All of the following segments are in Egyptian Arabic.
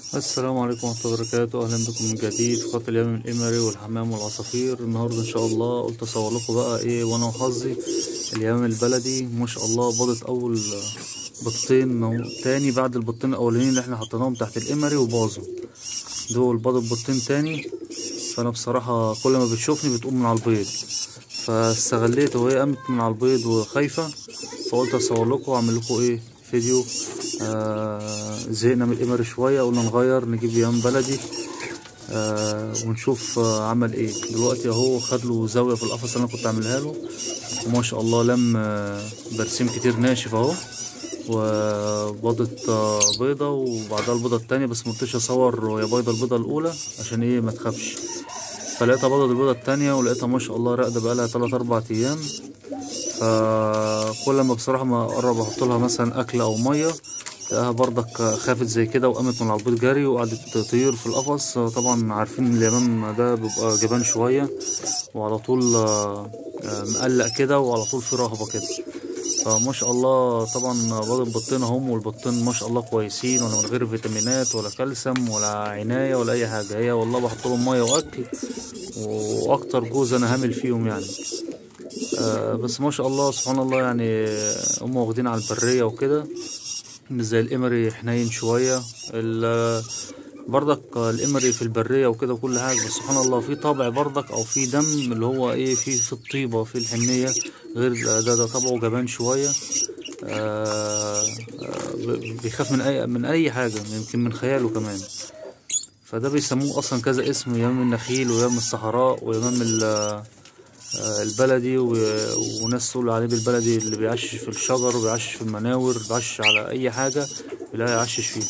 السلام عليكم ورحمة الله وبركاته أهلا بكم من جديد في خط اليمن الإمري والحمام والعصافير النهاردة إن شاء الله قلت أصور لكم بقى إيه وأنا وحظي اليمن البلدي ما شاء الله باضت أول بيضتين أهو، تاني بعد البيضتين الأولانيين اللي إحنا حطيناهم تحت الإمري وباظوا دول باضت بيضتين تاني فأنا بصراحة كل ما بتشوفني بتقوم من على البيض فاستغليت وهي قامت من على البيض وخايفة فقلت أصور لكم وأعمل لكم إيه فيديو آه زهقنا من الإمر شوية قلنا نغير نجيب يوم بلدي آه ونشوف آه عمل ايه دلوقتي اهو خد له زاوية في القفص اللي انا كنت عاملها له وما شاء الله لم آه برسيم كتير ناشف اهو وبيضت آه بيضة وبعدها البيضة التانية بس مرضتش اصور وهي بيضة البيضة الأولى عشان ايه ما تخافش فلقيتها بيضة البيضة التانية ولقيتها ما شاء الله راقدة بقالها تلات أربع أيام فكل ما بصراحة ما أقرب أحط لها مثلا أكل أو مية تلاقيها برضك خافت زي كده وقامت من على البيض جري وقعدت تطير في القفص طبعا عارفين اليمام ده بيبقى جبان شوية وعلى طول مقلق كده وعلى طول في رهبة كده فما شاء الله طبعا باض البطين هم والبطين ما شاء الله كويسين ولا من غير فيتامينات ولا كالسيوم ولا عناية ولا أي حاجة هي والله بحط لهم مية وأكل وأكتر جوز أنا هامل فيهم يعني آه بس ما شاء الله سبحان الله يعني هم واخدين على البرية وكده مش زي الإمري حنين شوية برضك الإمري في البرية وكده وكل حاجة بس سبحان الله في طابع برضك أو في دم اللي هو إيه في في الطيبة في الحنية غير ده ده طبعه جبان شوية آه بيخاف من أي من أي حاجة يمكن من خياله كمان فده بيسموه أصلا كذا اسم يمام النخيل ويمام الصحراء ويمام البلدي وناس تقول عليه بالبلدي اللي بيعشش في الشجر وبيعشش في المناور بيعشش على اي حاجة بيلاقي يعشش فيه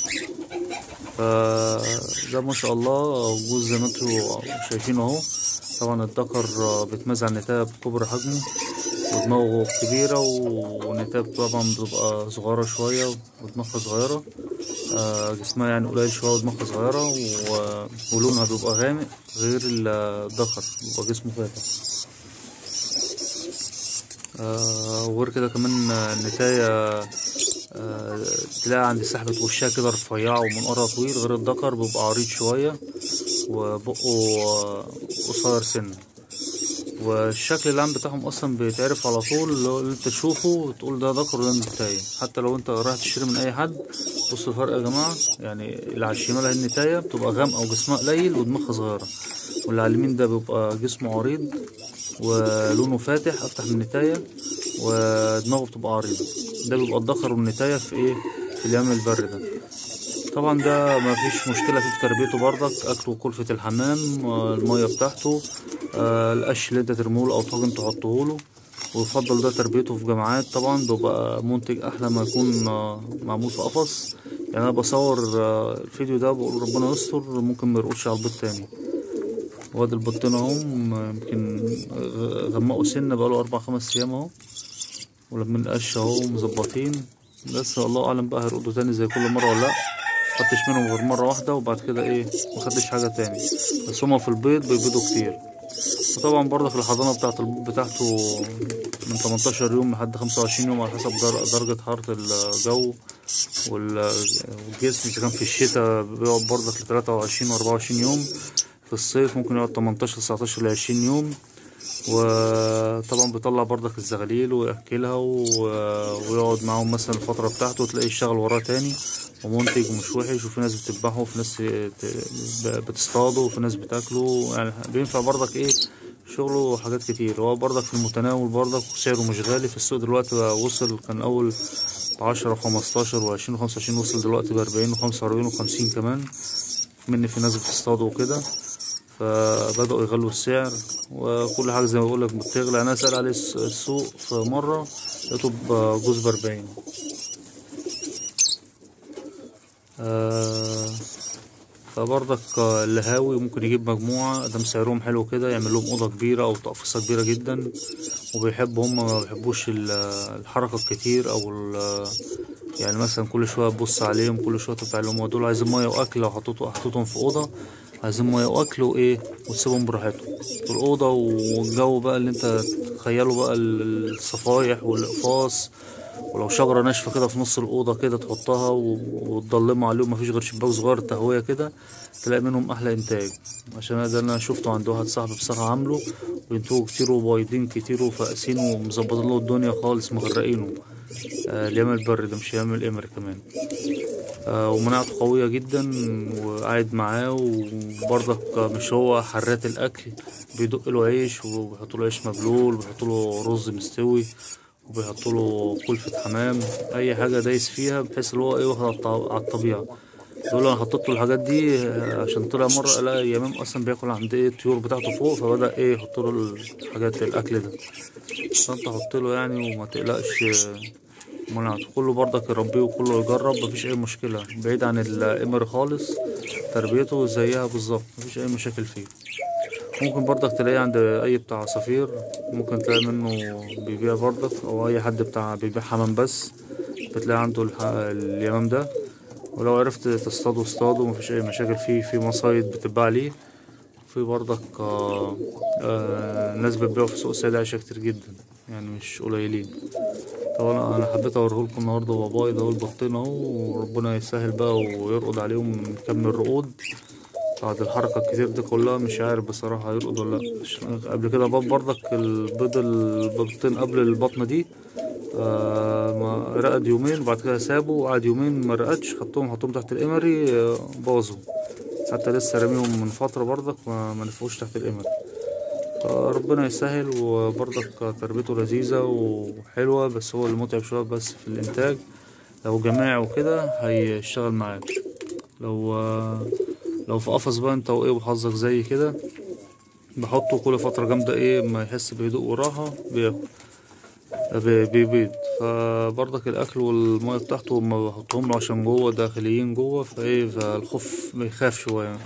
فده ما شاء الله جوز زي ما انتوا شايفين اهو طبعا الذكر بيتميز عن النتاية بكبر حجمه ودماغه كبيرة والنتاية طبعا بتبقى صغيرة شوية ودماغها صغيرة جسمها يعني قليل شوية ودماغها صغيرة ولونها بيبقى غامق غير الذكر بيبقى جسمه فاتح آه وغير كده كمان النتاية آه تلاقي عند سحبة وشها كده رفيعة ومنقرها طويل غير الذكر بيبقى عريض شوية وبقه قصير سنة والشكل العام بتاعهم اصلا بيتعرف على طول اللي انت تشوفه تقول ده ذكر وده نتاية حتى لو انت رايح تشتري من اي حد بصوا الفرق يا جماعة يعني اللي على الشمال النتاية بتبقى غامقة وجسمها قليل ودماغها صغيرة واللي على اليمين ده بيبقى جسمه عريض ولونه فاتح افتح من النتاية ودماغه بتبقى عريضة ده بيبقى الذكر والنتاية في ايه في اليوم البر ده طبعا ده ما فيش مشكلة في تربيته برضك اكله وكلفة الحمام المية بتاعته آه القش اللي انت ترموله او طاجن تحطهوله ويفضل ده تربيته في جماعات طبعا بيبقى منتج احلى ما يكون آه معمول في قفص يعني انا بصور آه الفيديو ده بقول ربنا يستر ممكن ما يرقصش على البيض تاني وادي البطين اهو يمكن غمقوا سنة بقاله اربع خمس ايام اهو ولما القش اهو مظبطين بس الله اعلم بقى هيرقدوا تاني زي كل مرة ولا لا مخدتش منهم غير مرة واحدة وبعد كده ايه مخدتش حاجة تاني بس هما في البيض بيبيضوا كتير وطبعا برضه في الحضانة بتاعت البيض بتاعته من 18 يوم لحد 25 يوم على حسب درجة حرارة الجو والجسم اذا كان في الشتاء بيقعد برضه ل 23 و 24 يوم في الصيف ممكن يقعد 18 19 ل 20 يوم وطبعا بيطلع برضك الزغاليل ويأكلها ويقعد معاهم مثلا الفترة بتاعته تلاقيه يشتغل وراه تاني ومنتج ومش وحش وفي ناس بتذبحه وفي ناس بتصطاده وفي ناس بتاكله يعني بينفع برضك ايه شغله حاجات كتير هو برضك في المتناول برضك وسعره مش غالي في السوق دلوقتي وصل كان اول بعشرة وخمستاشر وعشرين وخمسة وعشرين وصل دلوقتي بأربعين وخمسة وأربعين وخمسين كمان مني في ناس بتصطاده وكده فبدأوا يغلوا السعر وكل حاجة زي ما بقولك بتغلى أنا أسأل عليه السوق في مرة لقيته بجوز بأربعين آه فبرضك الهاوي ممكن يجيب مجموعة ادام سعرهم حلو كده يعمل لهم أوضة كبيرة أو تقفيصة كبيرة جدا وبيحبوا هما ما بيحبوش الحركة الكتير أو يعني مثلا كل شوية تبص عليهم كل شوية تطلع لهم دول عايزين مية وأكل لو حطيتهم في أوضة عايزين مية وأكل وإيه وتسيبهم براحتهم في الأوضة والجو بقى اللي أنت تخيله بقى الصفايح والإقفاص ولو شجرة ناشفة كده في نص الأوضة كده تحطها و- وتضلمها عليهم مفيش غير شباك صغير تهوية كده تلاقي منهم أحلى إنتاج عشان ده اللي أنا شفته عند واحد صاحبي بصراحة عامله بينتجوا كتير وبايضين كتير وفاقسين ومظبطين له الدنيا خالص مغرقينه آه اليام البر ده مش يام الإمر كمان آه ومناعته قوية جدا وقاعد معاه وبرضك مش هو حرات الأكل بيدق له عيش وبيحط له عيش مبلول وبيحط له رز مستوي وبيحط له كلفة حمام أي حاجة دايس فيها بحيث اللي هو إيه واخد على الط- على الطبيعة دول أنا حطيت له الحاجات دي آه، عشان طلع مرة لقى يمام أصلا بياكل عند إيه الطيور بتاعته فوق فبدأ إيه يحط له الحاجات الأكل ده فأنت حط له يعني وما تقلقش آه، مناعته كله برضك يربيه وكله يجرب مفيش اي مشكلة بعيد عن الامر خالص تربيته زيها بالظبط مفيش اي مشاكل فيه ممكن برضك تلاقيه عند اي بتاع عصافير ممكن تلاقي منه بيبيع برضك او اي حد بتاع بيبيع حمام بس بتلاقي عنده الح- اليمام ده ولو عرفت تصطاده اصطاده مفيش اي مشاكل فيه في مصايد بتتباع ليه في برضك آه آه ناس بتبيعه في سوق السيدة عايشة كتير جدا يعني مش قليلين طبعا انا حبيت اوريهولكم النهارده باباي ده والبطين اهو وربنا يسهل بقى ويرقد عليهم نكمل رقود بعد الحركة الكتير دي كلها مش عارف بصراحة هيرقد ولا لأ عشان قبل كده باب برضك البيض البيضتين قبل البطنة دي آه ما رقد يومين وبعد كده سابه وقعد يومين ما رقدش خدتهم حطهم تحت الإمري آه، باظوا حتى لسه راميهم من فترة برضك ما, ما نفعوش تحت الإمري ربنا يسهل وبرضك تربيته لذيذة وحلوة بس هو المتعب شوية بس في الإنتاج لو جماعي وكده هيشتغل معاك لو لو في قفص بقى انت وايه وحظك زي كده بحطه كل فترة جامدة ايه ما يحس بهدوء وراحة بياكل بي- بيبيض فبرضك الأكل والمية بتاعته ما بحطهم له عشان جوه داخليين جوه فايه فالخوف بيخاف شوية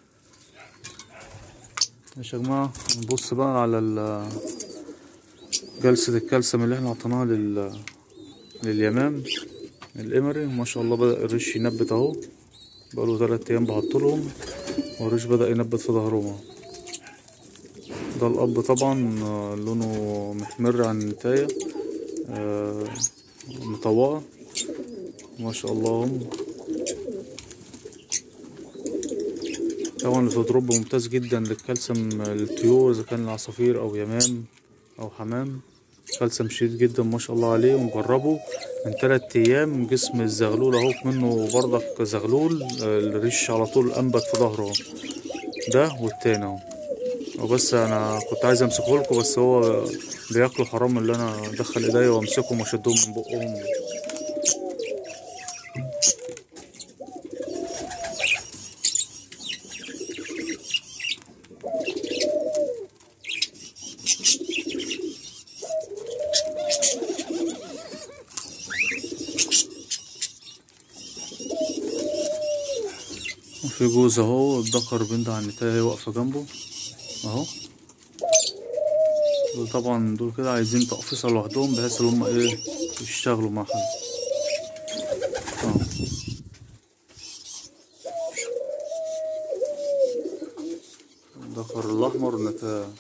ماشي يا جماعة نبص بقى على ال- جلسة الكالسيوم اللي احنا عطيناها لل لليمام الإمري ما شاء الله بدأ الريش ينبت اهو بقاله تلات أيام بحطلهم والريش بدأ ينبت في ظهرهم اهو. ده الأب طبعا آه، لونه محمر عن النتاية آه، مطوعة ما شاء الله هم طبعا الفوتروب ممتاز جدا للكالسيوم للطيور اذا كان العصافير او يمام او حمام كالسيوم شديد جدا ما شاء الله عليه ومجربه من تلات ايام جسم الزغلول اهو منه برضك زغلول آه، الريش على طول انبت في ظهره اهو. ده والتاني اهو وبس انا كنت عايز امسكه لكم بس هو بياكلوا حرام اللي انا ادخل ايديا وامسكهم واشدهم من بقهم في جوز اهو الذكر بنت عن النتاية واقفة جنبه اهو دول طبعا دول كده عايزين تقفيصة لوحدهم بحيث ان هما ايه يشتغلوا مع حد اهو الذكر الاحمر النتاية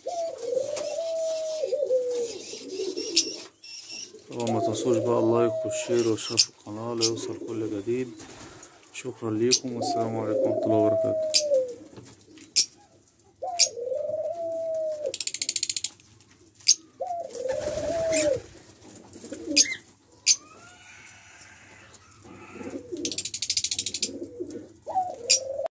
طبعا ما تنسوش بقى اللايك والشير والاشتراك في القناة ليوصل كل جديد شكرا ليكم والسلام عليكم ورحمة الله وبركاته